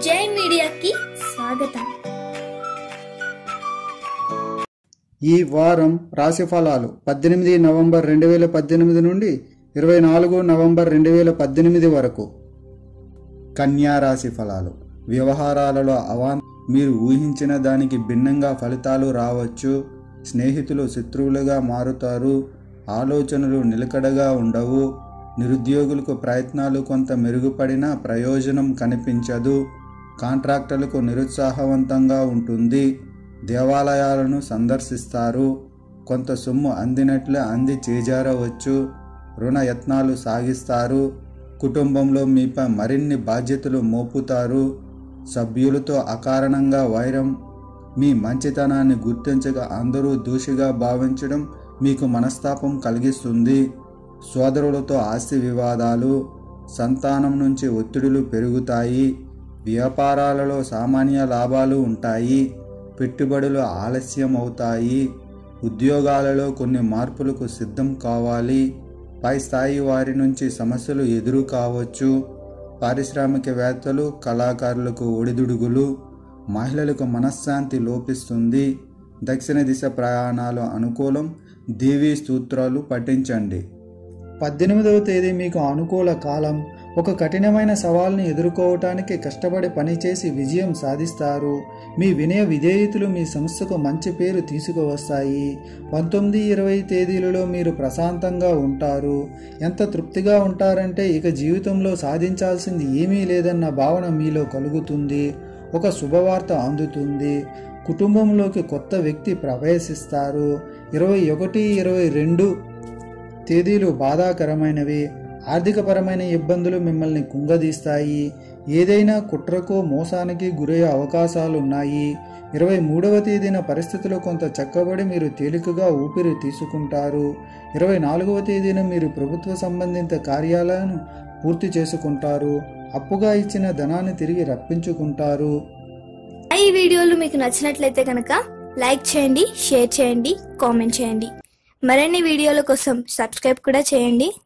జై మీడియాకి స్వాగతం ఈ వారం రాశి ఫలాలు పద్దెనిమిది నవంబర్ రెండు వేల పద్దెనిమిది నుండి ఇరవై నాలుగు నవంబర్ రెండు వేల పద్దెనిమిది వరకు కన్యా రాశి ఫలాలు వ్యవహారాలలో అవా మీరు ఊహించిన దానికి భిన్నంగా ఫలితాలు రావచ్చు స్నేహితులు శత్రువులుగా మారుతారు ఆలోచనలు నిలకడగా ఉండవు నిరుద్యోగులకు ప్రయత్నాలు కొంత మెరుగుపడినా ప్రయోజనం కనిపించదు కాంట్రాక్టర్లకు నిరుత్సాహవంతంగా ఉంటుంది దేవాలయాలను సందర్శిస్తారు కొంత సొమ్ము అందినట్లే అంది చేజారవచ్చు రుణ యత్నాలు సాగిస్తారు కుటుంబంలో మీపై మరిన్ని బాధ్యతలు మోపుతారు సభ్యులతో అకారణంగా వైరం మీ మంచితనాన్ని గుర్తించక అందరూ దూషిగా భావించడం మీకు మనస్తాపం కలిగిస్తుంది సోదరులతో ఆస్తి వివాదాలు సంతానం నుంచి ఒత్తిడులు పెరుగుతాయి వ్యాపారాలలో సామాన్య లాభాలు ఉంటాయి పెట్టుబడులు ఆలస్యం అవుతాయి ఉద్యోగాలలో కొన్ని మార్పులకు సిద్ధం కావాలి పై స్థాయి వారి నుంచి సమస్యలు ఎదురు కావచ్చు పారిశ్రామికవేత్తలు కళాకారులకు ఒడిదుడుగులు మహిళలకు మనశ్శాంతి లోపిస్తుంది దక్షిణ దిశ ప్రయాణాలు అనుకూలం దేవీ స్తోత్రాలు పఠించండి పద్దెనిమిదవ తేదీ మీకు అనుకూల కాలం ఒక కఠినమైన సవాల్ని ఎదుర్కోవటానికి కష్టపడి పనిచేసి విజయం సాధిస్తారు మీ వినయ విధేయతలు మీ సంస్థకు మంచి పేరు తీసుకువస్తాయి పంతొమ్మిది ఇరవై తేదీలలో మీరు ప్రశాంతంగా ఉంటారు ఎంత తృప్తిగా ఉంటారంటే ఇక జీవితంలో సాధించాల్సింది ఏమీ లేదన్న భావన మీలో కలుగుతుంది ఒక శుభవార్త అందుతుంది కుటుంబంలోకి కొత్త వ్యక్తి ప్రవేశిస్తారు ఇరవై ఒకటి ఇరవై రెండు తేదీలు బాధాకరమైనవి ఆర్థికపరమైన ఇబ్బందులు మిమ్మల్ని కుంగదీస్తాయి ఏదైనా కుట్రకు మోసానికి గురయ్యే అవకాశాలున్నాయి ఇరవై మూడవ తేదీన పరిస్థితులు కొంత చక్కబడి మీరు తేలికగా ఊపిరి తీసుకుంటారు ఇరవై నాలుగవ తేదీన మీరు ప్రభుత్వ సంబంధిత కార్యాలను పూర్తి చేసుకుంటారు అప్పుగా ఇచ్చిన ధనాన్ని తిరిగి రప్పించుకుంటారు ఈ వీడియోలు మీకు నచ్చినట్లయితే కనుక లైక్ చేయండి షేర్ చేయండి కామెంట్ చేయండి మరిన్ని వీడియోల కోసం సబ్స్క్రైబ్ కూడా చేయండి